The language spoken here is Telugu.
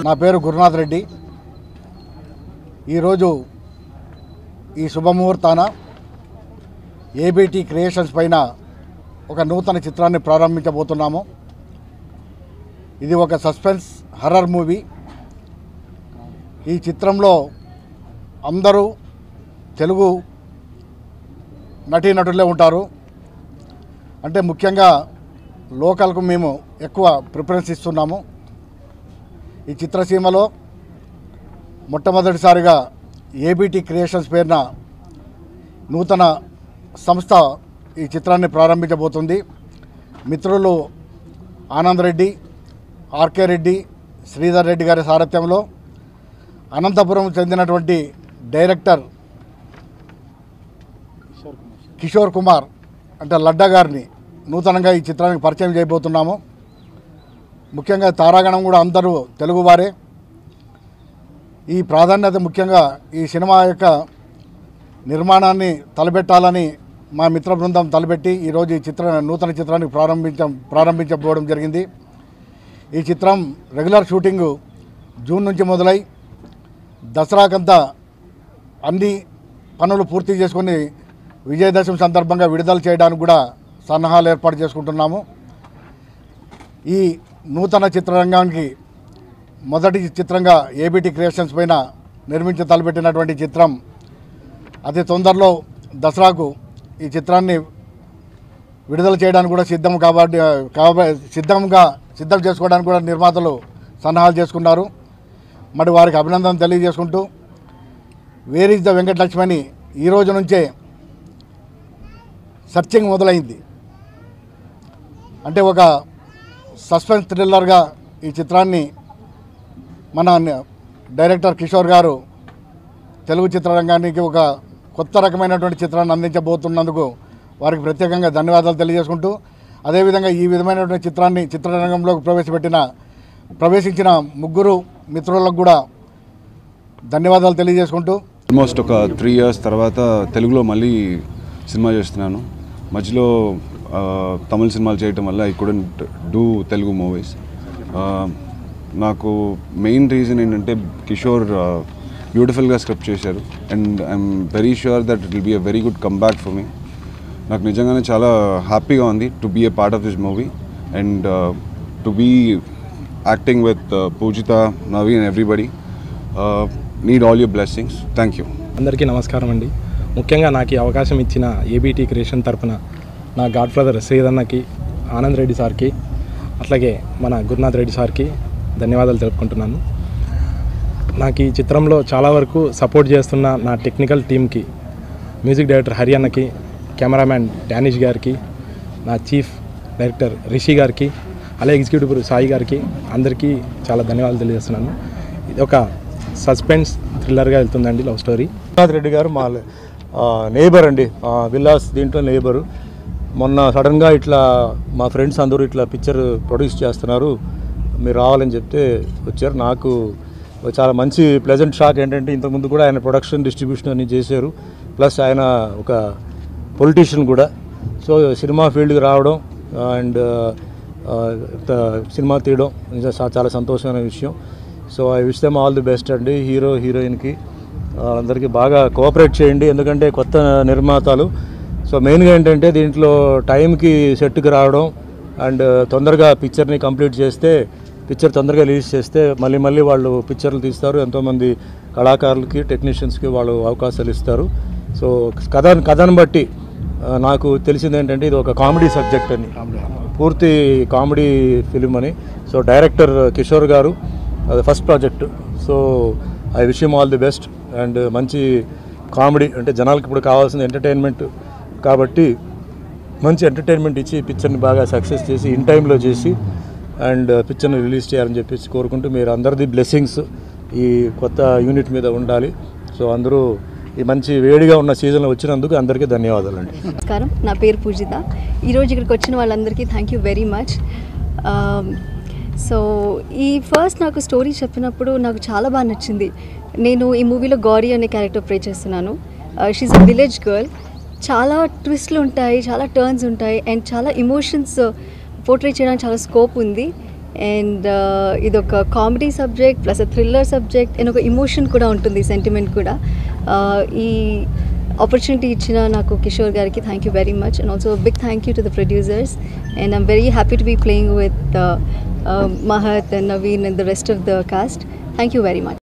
నా పేరు గురునాథ్ రెడ్డి ఈరోజు ఈ శుభముహూర్తాన ఏబిటి క్రియేషన్స్ పైన ఒక నూతన చిత్రాన్ని ప్రారంభించబోతున్నాము ఇది ఒక సస్పెన్స్ హర్రర్ మూవీ ఈ చిత్రంలో అందరూ తెలుగు నటీనటులే ఉంటారు అంటే ముఖ్యంగా లోకల్కు మేము ఎక్కువ ప్రిఫరెన్స్ ఇస్తున్నాము ఈ చిత్రసీమలో మొట్టమొదటిసారిగా ఏబిటి క్రియేషన్స్ పేరున నూతన సంస్థ ఈ చిత్రాన్ని ప్రారంభించబోతుంది మిత్రులు ఆనంద్ రెడ్డి ఆర్కే రెడ్డి శ్రీధర్ రెడ్డి గారి సారథ్యంలో అనంతపురం చెందినటువంటి డైరెక్టర్ కిషోర్ కుమార్ అంటే లడ్డా గారిని నూతనంగా ఈ చిత్రానికి పరిచయం చేయబోతున్నాము ముఖ్యంగా తారాగణం కూడా అందరూ తెలుగువారే ఈ ప్రాధాన్యత ముఖ్యంగా ఈ సినిమా యొక్క నిర్మాణాన్ని తలపెట్టాలని మా మిత్ర బృందం తలపెట్టి ఈరోజు ఈ చిత్ర నూతన చిత్రాన్ని ప్రారంభించ ప్రారంభించబోవడం జరిగింది ఈ చిత్రం రెగ్యులర్ షూటింగ్ జూన్ నుంచి మొదలై దసరాకంతా అన్ని పనులు పూర్తి చేసుకొని విజయదశమి సందర్భంగా విడుదల చేయడానికి కూడా సన్నాహాలు ఏర్పాటు చేసుకుంటున్నాము ఈ నూతన చిత్రరంగానికి మొదటి చిత్రంగా ఏబిటి క్రియేషన్స్ పైన నిర్మించి తలపెట్టినటువంటి చిత్రం అతి తొందరలో దసరాకు ఈ చిత్రాన్ని విడుదల చేయడానికి కూడా సిద్ధం కాబట్టి కాబ సిద్ధంగా సిద్ధం చేసుకోవడానికి కూడా నిర్మాతలు సన్నాహాలు చేసుకున్నారు మరి వారికి అభినందన తెలియజేసుకుంటూ వేర్ ఈజ్ ద వెంకటలక్ష్మి ఈ రోజు నుంచే సర్చింగ్ మొదలైంది అంటే ఒక సస్పెన్స్ థ్రిల్లర్గా ఈ చిత్రాన్ని మన డైరెక్టర్ కిషోర్ గారు తెలుగు చిత్రరంగానికి ఒక కొత్త రకమైనటువంటి చిత్రాన్ని అందించబోతున్నందుకు వారికి ప్రత్యేకంగా ధన్యవాదాలు తెలియజేసుకుంటూ అదేవిధంగా ఈ విధమైనటువంటి చిత్రాన్ని చిత్రరంగంలోకి ప్రవేశపెట్టిన ప్రవేశించిన ముగ్గురు మిత్రులకు కూడా ధన్యవాదాలు తెలియజేసుకుంటూ ఆల్మోస్ట్ ఒక త్రీ ఇయర్స్ తర్వాత తెలుగులో మళ్ళీ సినిమా చేస్తున్నాను మధ్యలో ఆ, తమిళ సినిమాలు చేయటం వల్ల I couldn't do Telugu movies నాకు మెయిన్ రీజన్ ఏంటంటే కిషోర్ బ్యూటిఫుల్గా స్క్రిప్ట్ చేశారు and I'm very sure that it will be a very good comeback for me నాకు నిజంగానే చాలా హ్యాపీగా ఉంది to be a part of this movie and to be acting with Pujitha Navi and everybody need all your blessings thank you అందరికీ నమస్కారం అండి ముఖ్యంగా నాకు ఈ అవకాశం ఇచ్చిన ఏబీటీ క్రియేషన్ తరపున నా గాడ్ ఫాదర్ శ్రీధన్నకి ఆనంద్ రెడ్డి సార్కి అట్లాగే మన గురునాథ్ రెడ్డి సార్కి ధన్యవాదాలు తెలుపుకుంటున్నాను నాకు ఈ చిత్రంలో చాలా వరకు సపోర్ట్ చేస్తున్న నా టెక్నికల్ టీంకి మ్యూజిక్ డైరెక్టర్ హరి అన్నకి కెమెరామ్యాన్ డానిష్ గారికి నా చీఫ్ డైరెక్టర్ రిషి గారికి అలాగే ఎగ్జిక్యూటివ్ సాయి గారికి అందరికీ చాలా ధన్యవాదాలు తెలియజేస్తున్నాను ఇది ఒక సస్పెన్స్ థ్రిల్లర్గా వెళ్తుందండి లవ్ స్టోరీ విశ్వనాథ్ రెడ్డి గారు మా నేబర్ అండి ఆ, విలాస్ దీంట్లో నేబరు మొన్న సడన్గా ఇట్లా మా ఫ్రెండ్స్ అందరూ ఇట్లా పిక్చర్ ప్రొడ్యూస్ చేస్తున్నారు మీరు రావాలని చెప్తే వచ్చారు నాకు చాలా మంచి ప్లెజెంట్ షాక్ ఏంటంటే ఇంతకుముందు కూడా ఆయన ప్రొడక్షన్ డిస్ట్రిబ్యూషన్ అన్ని చేశారు ప్లస్ ఆయన ఒక పొలిటీషియన్ కూడా సో సినిమా ఫీల్డ్కి రావడం అండ్ సినిమా తీయడం నిజంగా చా- చాలా సంతోషమైన విషయం so I wish them all the best అండి హీరో హీరోయిన్కి అందరికీ బాగా కోఆపరేట్ చేయండి ఎందుకంటే కొత్త నిర్మాతలు సో మెయిన్గా ఏంటంటే దీంట్లో టైంకి సెట్కి రావడం అండ్ తొందరగా పిక్చర్ని కంప్లీట్ చేస్తే పిక్చర్ తొందరగా రిలీజ్ చేస్తే మళ్ళీ మళ్ళీ వాళ్ళు పిక్చర్లు తీస్తారు ఎంతోమంది కళాకారులకి టెక్నీషియన్స్కి వాళ్ళు అవకాశాలు ఇస్తారు సో కథ కథను బట్టి ఆ, నాకు తెలిసింది ఏంటంటే ఇది ఒక కామెడీ సబ్జెక్ట్ అని పూర్తి కామెడీ ఫిలిం అని సో డైరెక్టర్ కిషోర్ గారు అది first project so I wish all the best and మంచి కామెడీ అంటే జనాలకు ఇప్పుడు కావాల్సిన ఎంటర్టైన్మెంట్ కాబట్టి మంచి ఎంటర్టైన్మెంట్ ఇచ్చి పిక్చర్ని బాగా సక్సెస్ చేసి ఇన్ టైంలో చేసి అండ్ పిక్చర్ని రిలీజ్ చేయాలని చెప్పేసి కోరుకుంటూ మీరు అందరిది బ్లెస్సింగ్స్ ఈ కొత్త యూనిట్ మీద ఉండాలి సో అందరూ ఈ మంచి వేడిగా ఉన్న సీజన్లో వచ్చినందుకు అందరికీ ధన్యవాదాలండి నమస్కారం నా పేరు పూజిత ఈరోజు ఇక్కడికి వచ్చిన వాళ్ళందరికీ thank you very much so ఈ ఫస్ట్ నాకు స్టోరీ చెప్పినప్పుడు నాకు చాలా బాగా నచ్చింది నేను ఈ మూవీలో గౌరీ అనే క్యారెక్టర్ ప్లే చేస్తున్నాను షీఈ్ అ విలేజ్ గర్ల్ చాలా ట్విస్ట్లు ఉంటాయి చాలా టర్న్స్ ఉంటాయి అండ్ చాలా ఇమోషన్స్ పోర్ట్రేట్ చేయడానికి చాలా స్కోప్ ఉంది అండ్ ఇది ఒక comedy subject plus thriller subject and ఒక ఇమోషన్ కూడా ఉంటుంది సెంటిమెంట్ కూడా Uh, ఈ ఆపర్చునిటీ ఇచ్చిన నాకు కిషోర్ గారికి thank you very much and also big thank you to the producers and I'm very happy to be playing with Mahat and Naveen and the rest of the cast thank you very much